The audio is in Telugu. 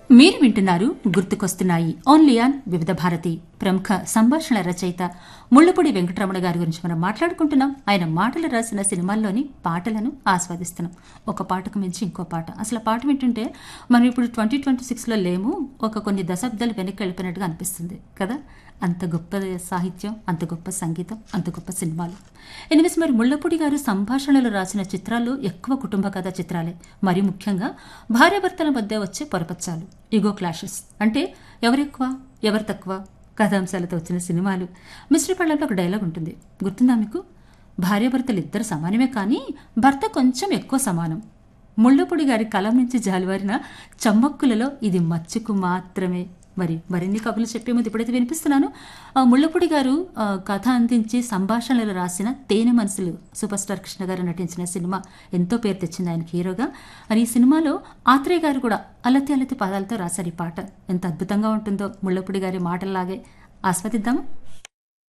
మీరు వింటున్నారు గుర్తుకొస్తున్నాయి ఓన్లీ ఆన్ వివిధ భారతి ప్రముఖ సంభాషణ రచయిత ముళ్ళపూడి వెంకటరమణ గారి గురించి మనం మాట్లాడుకుంటున్నాం ఆయన మాటలు రాసిన సినిమాల్లోని పాటలను ఆస్వాదిస్తున్నాం ఒక పాటకు మించి ఇంకో పాట అసలు ఆ పాట వింటుంటే మనం ఇప్పుడు ట్వంటీ ట్వంటీ సిక్స్లో లేము ఒక కొన్ని దశాబ్దాలు వెనక్కి వెళ్ళిపోయినట్టుగా అనిపిస్తుంది కదా అంత గొప్ప సాహిత్యం అంత గొప్ప సంగీతం అంత గొప్ప సినిమాలు ఎనిమిస్ మరి ముళ్ళపూడి గారు సంభాషణలు రాసిన చిత్రాలు ఎక్కువ కుటుంబ కథ చిత్రాలే మరి ముఖ్యంగా భార్యాభర్తల మధ్య వచ్చే పొరపచ్చాలు ఇగో క్లాషెస్ అంటే ఎవరెక్కువ ఎవరు తక్కువ కథాంశాలతో వచ్చిన సినిమాలు మిస్టర్ పళ్ళలో ఒక డైలాగ్ ఉంటుంది గుర్తుందా మీకు భార్యాభర్తలు ఇద్దరు సమానమే కానీ భర్త కొంచెం ఎక్కువ సమానం ముళ్ళపూడి గారి కలం నుంచి జాలువారిన చమ్మక్కులలో ఇది మచ్చుకు మాత్రమే మరి మరిన్ని కబుర్లు చెప్పే ముందు ఇప్పుడైతే వినిపిస్తున్నాను ఆ, ముళ్ళపూడి గారు ఆ, కథ అందించి సంభాషణలు రాసిన తేనె మనసులు సూపర్ స్టార్ కృష్ణ గారు నటించిన సినిమా ఎంతో పేరు తెచ్చింది ఆయనకి హీరోగా అని ఈ సినిమాలో ఆత్రేయ గారు కూడా అలతి అలతి పదాలతో రాశారు ఈ పాట ఎంత అద్భుతంగా ఉంటుందో ముళ్ళపూడి గారి మాటల్లాగే ఆస్వాదిద్దాము